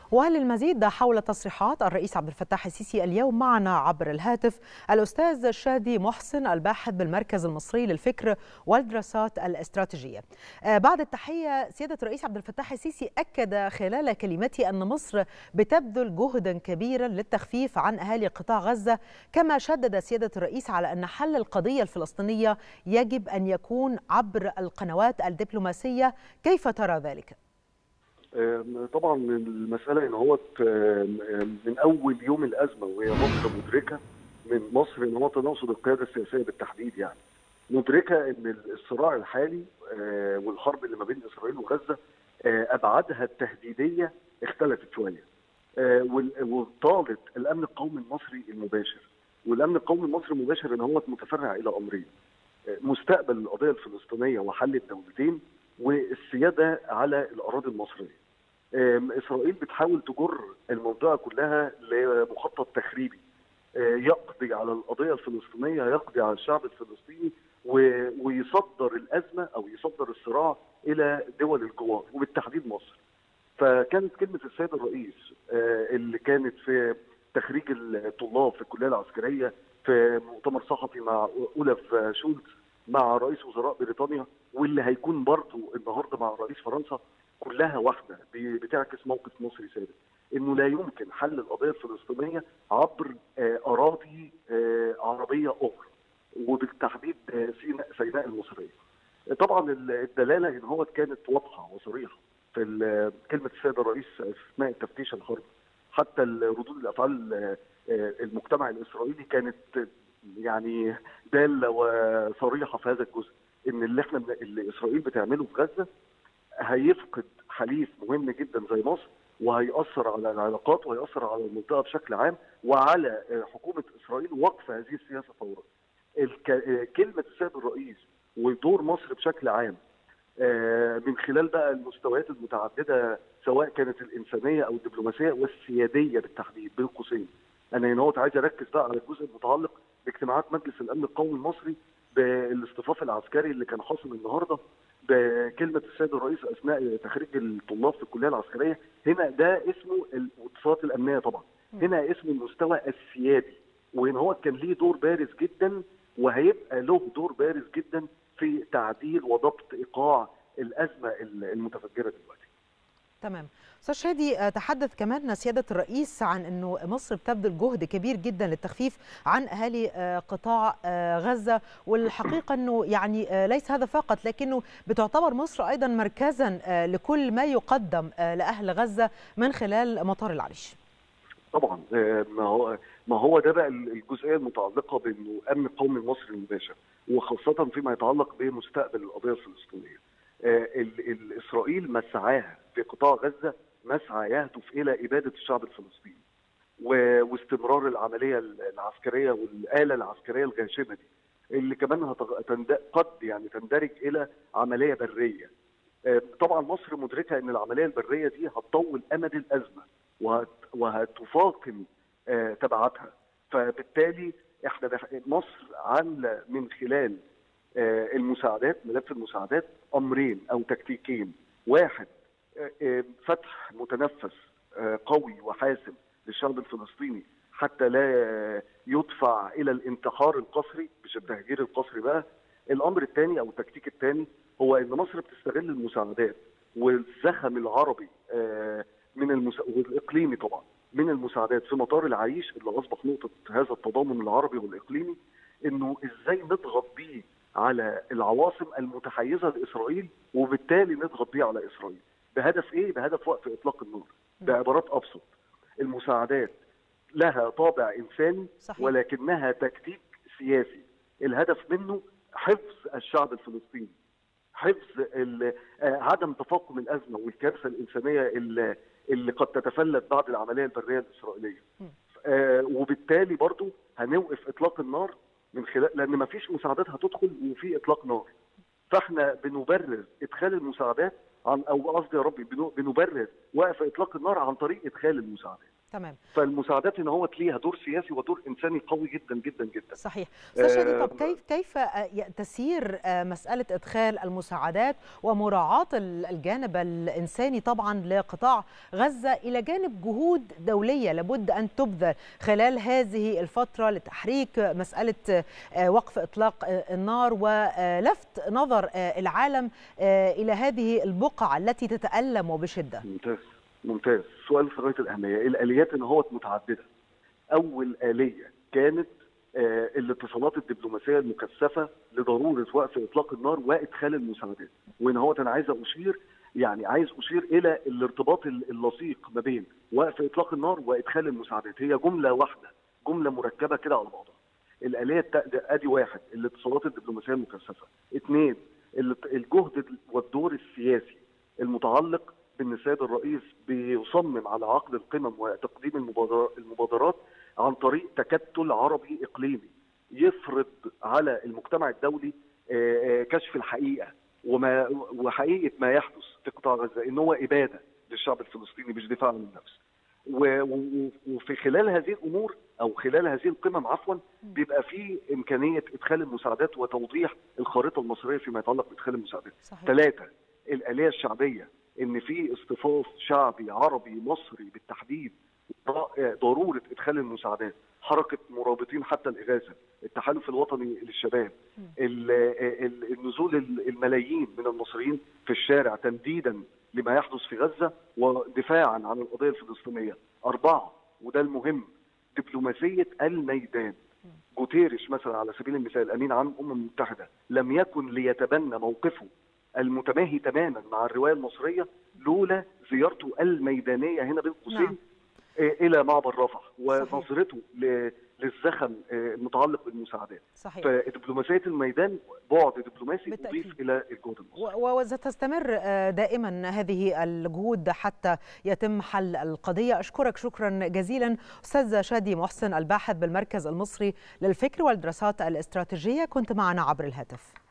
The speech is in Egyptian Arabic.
وللمزيد حول تصريحات الرئيس عبد الفتاح السيسي اليوم معنا عبر الهاتف الأستاذ شادي محسن الباحث بالمركز المصري للفكر والدراسات الاستراتيجية بعد التحية سيادة الرئيس عبد الفتاح السيسي أكد خلال كلمته أن مصر بتبذل جهدا كبيرا للتخفيف عن أهالي قطاع غزة كما شدد سيادة الرئيس على أن حل القضية الفلسطينية يجب أن يكون عبر القنوات الدبلوماسية كيف ترى ذلك؟ طبعا المساله ان هو من اول يوم الازمه وهي مصر مدركه من مصر ان هو تناقض القياده السياسيه بالتحديد يعني مدركه ان الصراع الحالي والحرب اللي ما بين اسرائيل وغزه ابعادها التهديديه اختلفت شويه وطالت الامن القومي المصري المباشر والامن القومي المصري المباشر ان هو متفرع الى امرين مستقبل القضيه الفلسطينيه وحل الدولتين والسياده على الاراضي المصريه. اسرائيل بتحاول تجر المنطقه كلها لمخطط تخريبي يقضي على القضيه الفلسطينيه يقضي على الشعب الفلسطيني ويصدر الازمه او يصدر الصراع الى دول الجوار وبالتحديد مصر. فكانت كلمه السيد الرئيس اللي كانت في تخريج الطلاب في الكليه العسكريه في مؤتمر صحفي مع اولف شولتز مع رئيس وزراء بريطانيا واللي هيكون برضه النهارده مع رئيس فرنسا كلها واحده بتعكس موقف مصري ثابت انه لا يمكن حل القضيه الفلسطينيه عبر اراضي عربيه اخرى وبالتحديد سيناء سيناء المصريه. طبعا الدلاله ان هو كانت واضحه وصريحه في كلمه السيد الرئيس اثناء التفتيش الحرب حتى ردود الافعال المجتمع الاسرائيلي كانت يعني داله وصريحه في هذا الجزء ان اللي احنا اللي اسرائيل بتعمله في غزه هيفقد حليف مهم جدا زي مصر وهيأثر على العلاقات وهيأثر على المنطقه بشكل عام وعلى حكومه اسرائيل وقف هذه السياسه فورا. كلمه السيد الرئيس ودور مصر بشكل عام من خلال بقى المستويات المتعدده سواء كانت الانسانيه او الدبلوماسيه والسياديه بالتحديد بين قوسين. انا هنا عايز اركز بقى على الجزء المتعلق باجتماعات مجلس الامن القومي المصري بالاصطفاف العسكري اللي كان حاصل النهارده بكلمه السيد الرئيس اثناء تخريج الطلاب في الكليه العسكريه هنا ده اسمه الاتصالات الامنيه طبعا هنا اسمه المستوى السيادي وان هو كان ليه دور بارز جدا وهيبقى له دور بارز جدا في تعديل وضبط ايقاع الازمه المتفجره دلوقتي تمام استاذ شادي تحدث كمان سياده الرئيس عن انه مصر بتبذل جهد كبير جدا للتخفيف عن اهالي قطاع غزه والحقيقه انه يعني ليس هذا فقط لكنه بتعتبر مصر ايضا مركزا لكل ما يقدم لاهل غزه من خلال مطار العريش طبعا ما هو ما هو ده بقى الجزئيه المتعلقه بانه امن القومي المصري المباشر وخاصه فيما يتعلق بمستقبل القضيه الفلسطينيه اسرائيل مسعاها في قطاع غزه مسعى يهدف الى اباده الشعب الفلسطيني واستمرار العمليه العسكريه والاله العسكريه الغاشمه دي اللي كمان هتند... قد يعني تندرج الى عمليه بريه. طبعا مصر مدركه ان العمليه البريه دي هتطول امد الازمه وهت... وهتفاقم تبعاتها فبالتالي احنا مصر عامله من خلال المساعدات ملف المساعدات امرين او تكتيكين واحد فتح متنفس قوي وحاسم للشعب الفلسطيني حتى لا يدفع الى الانتحار القسري مش التهجير القسري بقى الامر الثاني او التكتيك الثاني هو ان مصر بتستغل المساعدات والزخم العربي من المسا... والاقليمي طبعا من المساعدات في مطار العريش اللي اصبح نقطه هذا التضامن العربي والاقليمي انه ازاي نضغط بيه على العواصم المتحيزه لاسرائيل وبالتالي نضغط بيه على اسرائيل بهدف ايه؟ بهدف وقف اطلاق النار بعبارات ابسط المساعدات لها طابع انساني صحيح. ولكنها تكتيك سياسي الهدف منه حفظ الشعب الفلسطيني حفظ عدم تفاقم الازمه والكارثه الانسانيه اللي, اللي قد تتفلت بعد العمليه البريه الاسرائيليه آه وبالتالي برضو هنوقف اطلاق النار من خلال لان ما فيش مساعدات هتدخل وفي اطلاق نار فاحنا بنبرر ادخال المساعدات عن او قصدي يا ربي بنبرر وقف اطلاق النار عن طريق ادخال المساعدات تمام فالمساعدات ان هو ليها دور سياسي ودور انساني قوي جدا جدا جدا صحيح استاذ شادي طب كيف كيف تسير مساله ادخال المساعدات ومراعاه الجانب الانساني طبعا لقطاع غزه الى جانب جهود دوليه لابد ان تبذل خلال هذه الفتره لتحريك مساله وقف اطلاق النار ولفت نظر العالم الى هذه البقعه التي تتالم وبشده ممتاز ممتاز سؤال في غايه الاهميه الاليات ان هو متعدده اول اليه كانت آه الاتصالات الدبلوماسيه المكثفه لضروره وقف اطلاق النار وادخال المساعدات وان هو انا عايز اشير يعني عايز اشير الى الارتباط اللصيق ما بين وقف اطلاق النار وادخال المساعدات هي جمله واحده جمله مركبه كده على بعضها الاليه ادي واحد الاتصالات الدبلوماسيه المكثفه اثنين الجهد والدور السياسي المتعلق بان السيد الرئيس بيصمم على عقد القمم وتقديم المبادرات عن طريق تكتل عربي اقليمي يفرض على المجتمع الدولي كشف الحقيقه وما وحقيقه ما يحدث في قطاع غزه ان هو اباده للشعب الفلسطيني مش دفاع عن النفس وفي خلال هذه الامور او خلال هذه القمم عفوا بيبقى في امكانيه ادخال المساعدات وتوضيح الخارطه المصريه فيما يتعلق بادخال المساعدات. ثلاثه الاليه الشعبيه ان في اصطفاف شعبي عربي مصري بالتحديد ضروره ادخال المساعدات حركه مرابطين حتى الاغاثه التحالف الوطني للشباب النزول الملايين من المصريين في الشارع تنديدا لما يحدث في غزه ودفاعا عن القضيه الفلسطينيه اربعه وده المهم دبلوماسيه الميدان جوتيريش مثلا على سبيل المثال الامين عام الامم المتحده لم يكن ليتبنى موقفه المتماهي تماما مع الروايه المصريه لولا زيارته الميدانيه هنا بين قوسين نعم. الى معبر رفح ونظرته للزخم المتعلق بالمساعدات صحيح. فدبلوماسيه الميدان بعد دبلوماسي يضيف الى الجهد المصري وستستمر دائما هذه الجهود حتى يتم حل القضيه اشكرك شكرا جزيلا استاذ شادي محسن الباحث بالمركز المصري للفكر والدراسات الاستراتيجيه كنت معنا عبر الهاتف